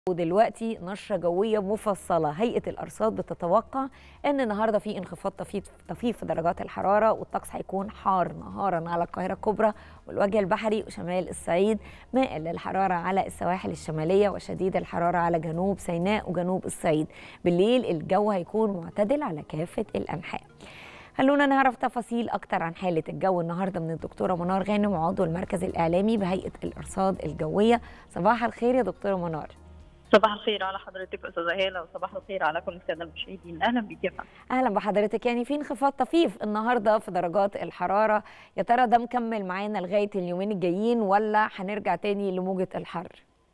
ودلوقتي نشرة جوية مفصلة هيئة الأرصاد بتتوقع أن النهاردة في انخفاض طفيف طفيف في درجات الحرارة والطقس هيكون حار نهارا على القاهرة الكبرى والوجه البحري وشمال الصعيد مائل للحرارة على السواحل الشمالية وشديد الحرارة على جنوب سيناء وجنوب الصعيد بالليل الجو هيكون معتدل على كافة الأنحاء خلونا نعرف تفاصيل أكتر عن حالة الجو النهاردة من الدكتورة منار غانم عضو المركز الإعلامي بهيئة الأرصاد الجوية صباح الخير يا دكتورة منار صباح الخير على حضرتك استاذه هاله وصباح الخير على كل الساده المشاهدين اهلا بك يا فندم اهلا بحضرتك يعني في انخفاض طفيف النهارده في درجات الحراره يا ترى ده مكمل معانا لغايه اليومين الجايين ولا هنرجع تاني لموجه الحر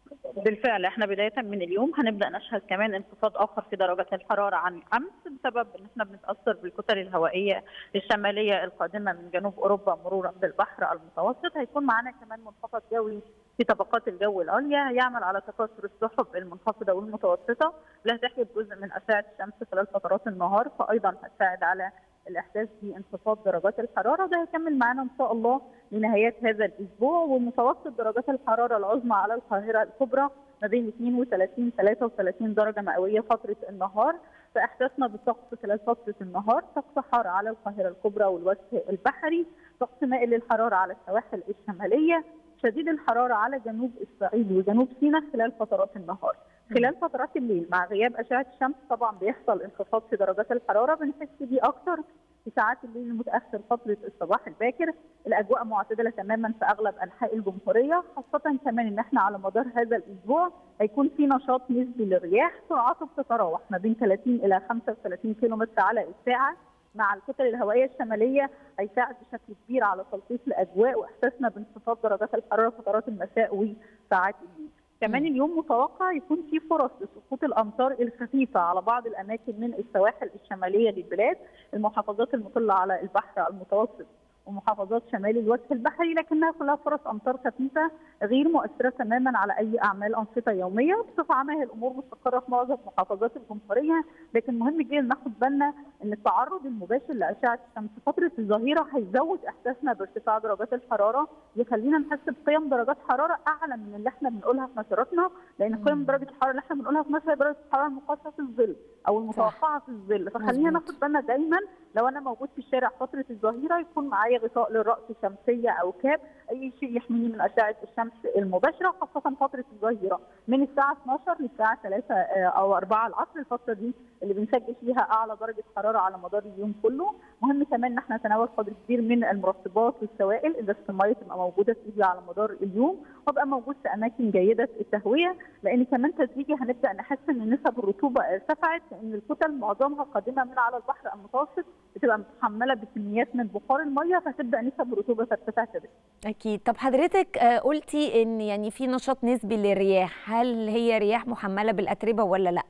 بالفعل احنا بدايه من اليوم هنبدا نشهد كمان انخفاض اخر في درجات الحراره عن امس بسبب ان احنا بنتاثر بالكتل الهوائيه الشماليه القادمه من جنوب اوروبا مرورا بالبحر المتوسط هيكون معانا كمان منخفض جوي في طبقات الجو العليا يعمل على تكاثر السحب المنخفضه والمتوسطه لا تحجب جزء من اشعه الشمس خلال فترات النهار فايضا هتساعد على الاحساس بانخفاض درجات الحراره ده هيكمل معانا ان شاء الله لنهايات هذا الاسبوع ومتوسط درجات الحراره العظمى على القاهره الكبرى ما بين 32 33 درجه مئويه فتره النهار فاحساسنا بالطقس خلال فتره النهار طقس حار على القاهره الكبرى والوجه البحري طقس مائل للحراره على السواحل الشماليه شديد الحراره على جنوب الصعيد وجنوب سيناء خلال فترات النهار خلال فترات الليل مع غياب اشعه الشمس طبعا بيحصل انخفاض في درجات الحراره بنحس بيه اكتر في ساعات الليل المتاخر فتره الصباح الباكر الاجواء معتدله تماما في اغلب انحاء الجمهوريه خاصه كمان ان احنا على مدار هذا الاسبوع هيكون في نشاط نسبي للرياح سرعته بتتراوح ما بين 30 الى 35 كيلومتر على الساعه مع الكتل الهوائيه الشماليه هيساعد بشكل كبير على تلطيف الاجواء واحساسنا بانخفاض درجات الحراره فترات المساء وساعات الليل. كمان اليوم متوقع يكون في فرص لسقوط الامطار الخفيفه على بعض الاماكن من السواحل الشماليه للبلاد، المحافظات المطله على البحر المتوسط ومحافظات شمال الوجه البحري لكنها كلها فرص امطار خفيفه غير مؤثره تماما على اي اعمال انشطه يوميه بصفه عامه هي الامور مستقره في معظم محافظات الجمهوريه لكن مهم جدا ناخد بالنا ان التعرض المباشر لاشعه الشمس فتره الظهيره هيزود احساسنا بارتفاع درجات الحراره يخلينا نحس بقيم درجات حراره اعلى من اللي احنا بنقولها في نشراتنا لان قيم درجه الحراره اللي احنا بنقولها في نشره درجه الحراره المقاسه في الظل او المتوقعه في الظل فخلينا ناخد بالنا دايما لو انا موجود في الشارع فتره الظهيره يكون معايا غطاء للراس شمسيه او كاب اي شيء يحميني من اشعه الشمس المباشره خاصه فتره الظهيره من الساعه 12 للساعه 3 او 4 العصر الفتره دي اللي بنسجل فيها اعلى درجه حراره على مدار اليوم كله مهم كمان ان احنا نتناول قدر كبير من المرطبات والسوائل اذا الميه تبقى موجوده في ايدي على مدار اليوم وابقى موجود في اماكن جيده التهويه لان كمان تدريجي هنبدا نحس ان نسب الرطوبه ارتفعت لان الكتل معظمها قادمه من على البحر المتوسط بتبقى متحمله بكميات من بخار الميه فتبدا نسب الرطوبه ترتفع تدريجيا. اكيد طب حضرتك قلتي ان يعني في نشاط نسبي للرياح هل هي رياح محمله بالاتربه ولا لا؟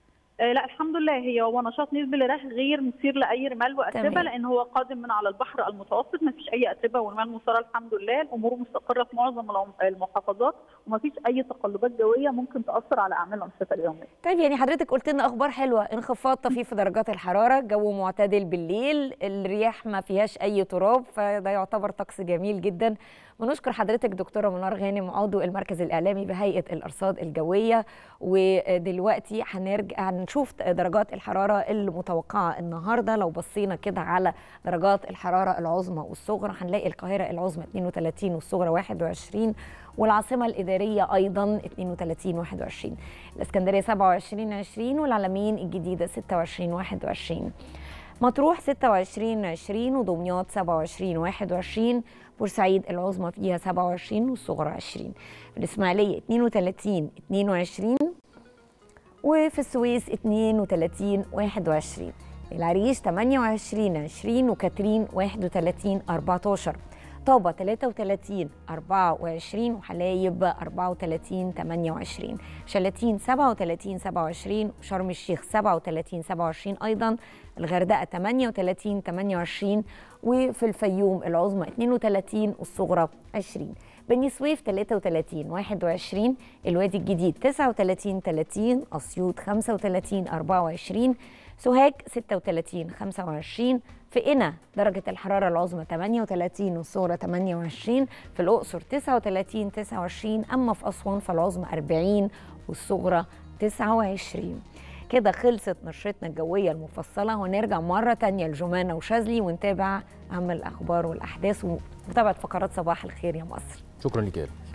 آه لا الحمد لله هي هو نشاط نسبي للرياح غير مثير لاي رمال واتربه لان هو قادم من على البحر المتوسط ما فيش اي اتربه ورمال مثاره الحمد لله الامور مستقره في معظم المحافظات وما فيش اي تقلبات جويه ممكن تاثر على اعمال الانشطه اليوميه. طيب يعني حضرتك قلت لنا اخبار حلوه انخفاض طفيف في درجات الحراره جو معتدل بالليل الرياح ما فيهاش اي تراب فده يعتبر طقس جميل جدا ونشكر حضرتك دكتوره منار غانم عضو المركز الاعلامي بهيئه الارصاد الجويه ودلوقتي هنرجع هنشوف درجات الحراره المتوقعه النهارده لو بصينا كده على درجات الحراره العظمى والصغرى هنلاقي القاهره العظمى 32 والصغرى 21 والعاصمه الاداريه ايضا 32 21 الاسكندريه 27 20 والعلمين الجديده 26 21 مطروح 26 20 ودمياط 27 21 بورسعيد العظمى فيها 27 والصغرى 20 الإسماعيلية 32 22 وفي السويس 32 21 العريش 28 20 وكاترين 31 14 طابة 33 24 وحلايب 34 28 شلاتين 37 27 وشرم الشيخ 37 27 أيضا الغردقة 38 28 وفي الفيوم العظمى 32 والصغرى 20 بني سويف 33 21 الوادي الجديد 39 30 أسيوط 35 24 سوهاج 36 25 في قنا درجة الحرارة العظمى 38 والصغرى 28 في الأقصر 39 29 أما في أسوان فالعظمى 40 والصغرى 29 كده خلصت نشرتنا الجوية المفصلة ونرجع مرة تانية لجمانة وشاذلي ونتابع أهم الأخبار والأحداث ومتابعة فقرات صباح الخير يا مصر شكرا لك يا